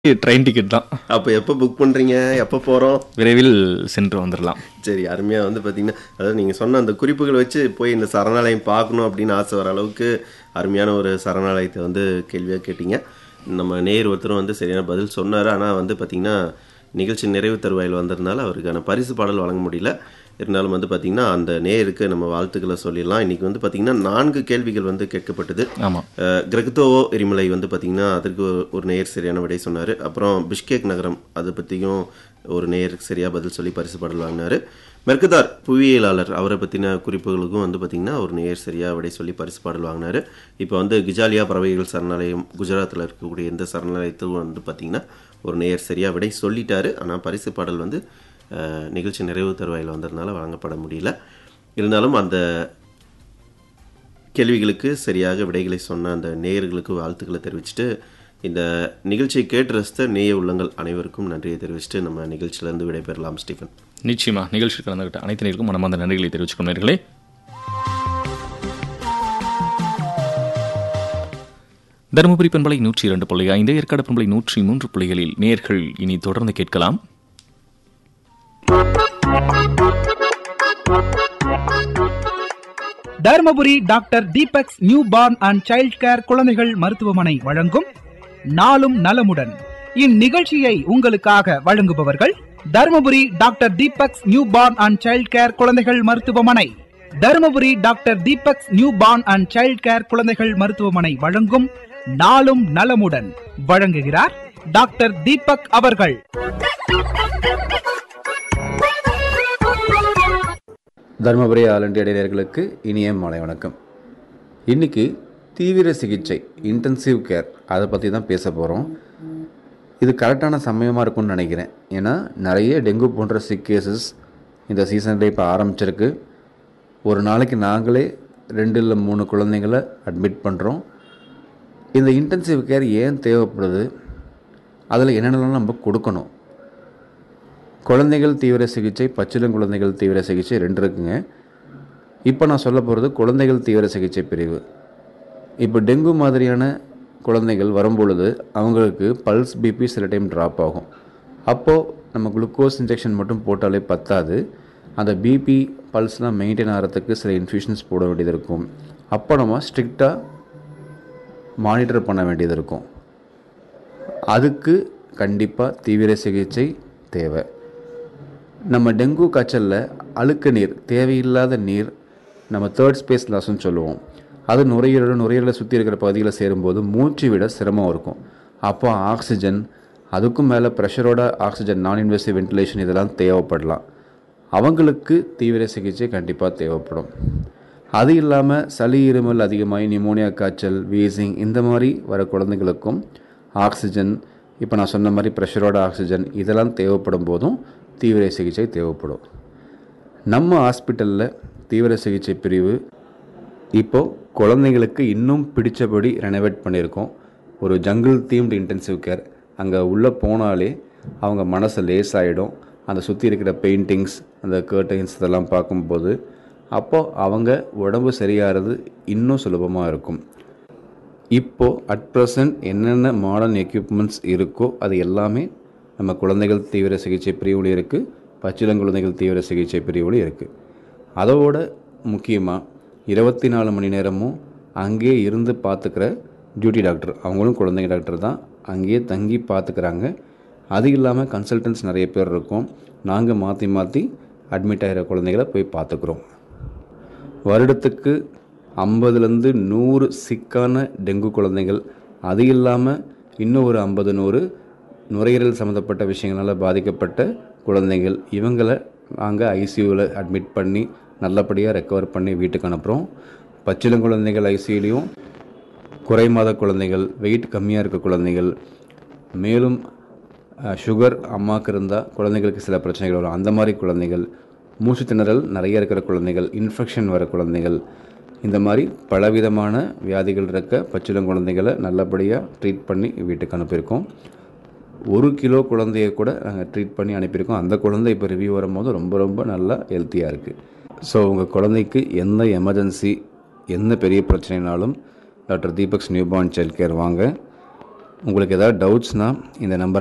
train ticket தான் அப்போ எப்போ புக் பண்ணுறீங்க எப்போ போகிறோம் விரைவில் சென்று வந்துடலாம் சரி அருமையாக வந்து பார்த்தீங்கன்னா அதாவது நீங்கள் சொன்ன அந்த குறிப்புகள் வச்சு போய் இந்த சரணாலயம் பார்க்கணும் அப்படின்னு ஆசை வர அளவுக்கு அருமையான ஒரு சரணாலயத்தை வந்து கேள்வியாக கேட்டீங்க நம்ம நேர் ஒருத்தரும் வந்து சரியான பதில் சொன்னார் ஆனால் வந்து பார்த்தீங்கன்னா நிகழ்ச்சி நிறைவு தருவாயில் வந்ததுனால அவருக்கான பரிசு பாடல் வழங்க முடியல இருந்தாலும் வந்து பார்த்தீங்கன்னா அந்த நேருக்கு நம்ம வாழ்த்துக்களை சொல்லிடலாம் இன்றைக்கி வந்து பார்த்தீங்கன்னா நான்கு கேள்விகள் வந்து கேட்கப்பட்டது ஆமாம் அஹ், கிரகத்தோவோ எரிமலை வந்து பார்த்தீங்கன்னா அதற்கு ஒரு- ஒரு நேர் சரியான விடை சொன்னார் அப்புறம் பிஷ்கேக் நகரம் அதை பற்றியும் ஒரு நேர் சரியாக பதில் சொல்லி பரிசு பாடல் வாங்கினார் மெர்கதார் புவியியலாளர் அவரை பற்றின குறிப்புகளுக்கும் வந்து பார்த்திங்கன்னா ஒரு நேர் சரியாக விடை சொல்லி பரிசு பாடல் வாங்கினார் இப்போ வந்து கிஜாலியா பறவைகள் சரணாலயம் குஜராத்தில் இருக்கக்கூடிய எந்த சரணாலயத்துக்கும் வந்து பார்த்திங்கன்னா ஒரு நேர் சரியாக விடை சொல்லிட்டாரு ஆனால் பரிசு பாடல் வந்து அஹ், நிகழ்ச்சி நிறைவு தருவாயில் வந்ததுனால வழங்கப்பட முடியல இருந்தாலும் அந்த கேள்விகளுக்கு சரியாக விடைகளை சொன்ன அந்த நேயர்களுக்கு வாழ்த்துக்களை தெரிவிச்சுட்டு இந்த நிகழ்ச்சியை கேட்டு ரசித்த நேய உள்ளங்கள் அனைவருக்கும் நன்றியை தெரிவிச்சுட்டு நம்ம நிகழ்ச்சியிலேருந்து விடைபெறலாம் ஸ்டீஃபன் நிச்சயமா நிகழ்ச்சி கலந்துகிட்ட அனைத்து நேருக்கும் மனமார்ந்த நன்றிகளை தெரிவிச்சுக்கணும் நேர்களே தருமபுரி பண்பலை நூற்றி இரண்டு புள்ளி ஐந்து ஏற்காடு பண்பலை நூற்றி மூன்று புள்ளிகளில் நேர்கள் இனி தொடர்ந்து கேட்கலாம் Dharmapuri doctor Deepak's newborn and child care குழந்தைகள் மருத்துவமனை வழங்கும் நாளும் நலமுடன் இந்நிகழ்ச்சியை உங்களுக்காக வழங்குபவர்கள் Dharmapuri doctor Deepak's newborn and child care குழந்தைகள் மருத்துவமனை Dharmapuri doctor Deepak's newborn and child care குழந்தைகள் மருத்துவமனை வழங்கும் நாளும் நலமுடன் வழங்குகிறார் டாக்டர் தீபக் அவர்கள் தருமபுரி ஆல் இண்டியா இடையர்களுக்கு இனிய மாலை வணக்கம் இன்றைக்கி தீவிர சிகிச்சை இன்டென்சிவ் கேர் அதை பற்றி தான் பேச போகிறோம் இது கரெக்டான சமயமாக இருக்கும்னு நினைக்கிறேன் ஏன்னா நிறைய டெங்கு போன்ற சிக் கேசஸ் இந்த சீசனில் இப்போ ஆரம்பிச்சிருக்கு ஒரு நாளைக்கு நாங்களே ரெண்டு இல்லை மூணு குழந்தைங்கள அட்மிட் பண்ணுறோம் இந்த இன்டென்சிவ் கேர் ஏன் தேவைப்படுது அதில் என்னென்னலாம் நம்ம கொடுக்கணும் குழந்தைகள் தீவிர சிகிச்சை பச்சிளம் குழந்தைகள் தீவிர சிகிச்சை ரெண்டு இருக்குங்க இப்போ நான் சொல்ல போகிறது குழந்தைகள் தீவிர சிகிச்சை பிரிவு இப்போ டெங்கு மாதிரியான குழந்தைகள் வரும்பொழுது அவங்களுக்கு பல்ஸ் பிபி சில டைம் ட்ராப் ஆகும் அப்போது நம்ம குளுக்கோஸ் இன்ஜெக்ஷன் மட்டும் போட்டாலே பத்தாது அந்த பிபி பல்ஸ்லாம் மெயின்டைன் ஆகிறதுக்கு சில இன்ஃபியூஷன்ஸ் போட வேண்டியது இருக்கும் அப்போ நம்ம ஸ்ட்ரிக்டாக மானிட்டர் பண்ண வேண்டியது இருக்கும் அதுக்கு கண்டிப்பாக தீவிர சிகிச்சை தேவை நம்ம டெங்கு காய்ச்சலில் அழுக்கு நீர் தேவையில்லாத நீர் நம்ம தேர்ட் ஸ்பேஸ் லாஸ்ன்னு சொல்லுவோம் அது நுரையீரல் நுரையீரலை சுற்றி இருக்கிற பகுதியில் சேரும்போது மூச்சு விட சிரமம் இருக்கும் அப்போ ஆக்சிஜன் அதுக்கும் மேலே ப்ரெஷரோட ஆக்சிஜன் நான் இன்வெசிவ் வென்டிலேஷன் இதெல்லாம் தேவைப்படலாம் அவங்களுக்கு தீவிர சிகிச்சை கண்டிப்பாக தேவைப்படும் அது இல்லாமல் சளி இருமல் அதிகமாகி நிமோனியா காய்ச்சல் வீசிங் இந்த மாதிரி வர குழந்தைங்களுக்கும் ஆக்சிஜன் இப்போ நான் சொன்ன மாதிரி ப்ரெஷரோட ஆக்சிஜன் இதெல்லாம் தேவைப்படும் போதும் தீவிர சிகிச்சை தேவைப்படும் நம்ம ஹாஸ்பிட்டலில் தீவிர சிகிச்சை பிரிவு இப்போது குழந்தைங்களுக்கு இன்னும் பிடிச்சபடி ரெனோவேட் பண்ணியிருக்கோம் ஒரு ஜங்கிள் தீம்டு இன்டென்சிவ் கேர் அங்கே உள்ளே போனாலே அவங்க மனசு லேசாயிடும் அந்த சுற்றி இருக்கிற பெயிண்டிங்ஸ் அந்த கர்டைன்ஸ் இதெல்லாம் பார்க்கும்போது அப்போது அவங்க உடம்பு சரியாகிறது இன்னும் சுலபமாக இருக்கும் இப்போது அட் ப்ரெசன்ட் என்னென்ன மாடர்ன் எக்யூப்மெண்ட்ஸ் இருக்கோ அது எல்லாமே நம்ம குழந்தைகள் தீவிர சிகிச்சை பிரிவுலையும் இருக்குது பச்சிளங்குழந்தைகள் தீவிர சிகிச்சை பிரிவுலையும் இருக்குது அதோட முக்கியமாக இருபத்தி நாலு மணி நேரமும் அங்கேயே இருந்து பார்த்துக்கிற டியூட்டி டாக்டர் அவங்களும் குழந்தைங்க டாக்டர் தான் அங்கேயே தங்கி பார்த்துக்கிறாங்க அது இல்லாமல் கன்சல்டன்ட்ஸ் நிறைய பேர் இருக்கோம் நாங்கள் மாற்றி மாற்றி அட்மிட் ஆகிற குழந்தைகளை போய் பார்த்துக்குறோம் வருடத்துக்கு ஐம்பதுலேருந்து நூறு சிக்கான டெங்கு குழந்தைகள் அது இல்லாமல் இன்னும் ஒரு ஐம்பது நூறு நுரையீரல் சம்மந்தப்பட்ட விஷயங்களால் பாதிக்கப்பட்ட குழந்தைகள் இவங்களை நாங்கள் ஐசியூவில் அட்மிட் பண்ணி நல்லபடியாக ரெக்கவர் பண்ணி வீட்டுக்கு அனுப்புகிறோம் பச்சிளங்குழந்தைகள் ஐசியூலையும் குறை மாத குழந்தைகள் வெயிட் கம்மியாக இருக்க குழந்தைகள் மேலும் அஹ், சுகர் அம்மாவுக்கு இருந்தால் குழந்தைகளுக்கு சில பிரச்சனைகள் வரும் அந்த மாதிரி குழந்தைகள் மூச்சு திணறல் நிறைய இருக்கிற குழந்தைகள் இன்ஃபெக்ஷன் வர குழந்தைகள் இந்த மாதிரி பலவிதமான வியாதிகள் இருக்க பச்சிளம் குழந்தைகளை நல்லபடியாக ட்ரீட் பண்ணி வீட்டுக்கு அனுப்பியிருக்கோம் ஒரு கிலோ குழந்தைய கூட நாங்கள் ட்ரீட் பண்ணி அனுப்பியிருக்கோம் அந்த குழந்தை இப்போ ரிவ்யூ வரும்போது ரொம்ப ரொம்ப நல்லா ஹெல்த்தியாக இருக்குது ஸோ உங்கள் குழந்தைக்கு எந்த எமர்ஜென்சி எந்த பெரிய பிரச்சனைனாலும் doctor Deepak's newborn child care வாங்க உங்களுக்கு ஏதாவது டவுட்ஸ்னால் இந்த நம்பரை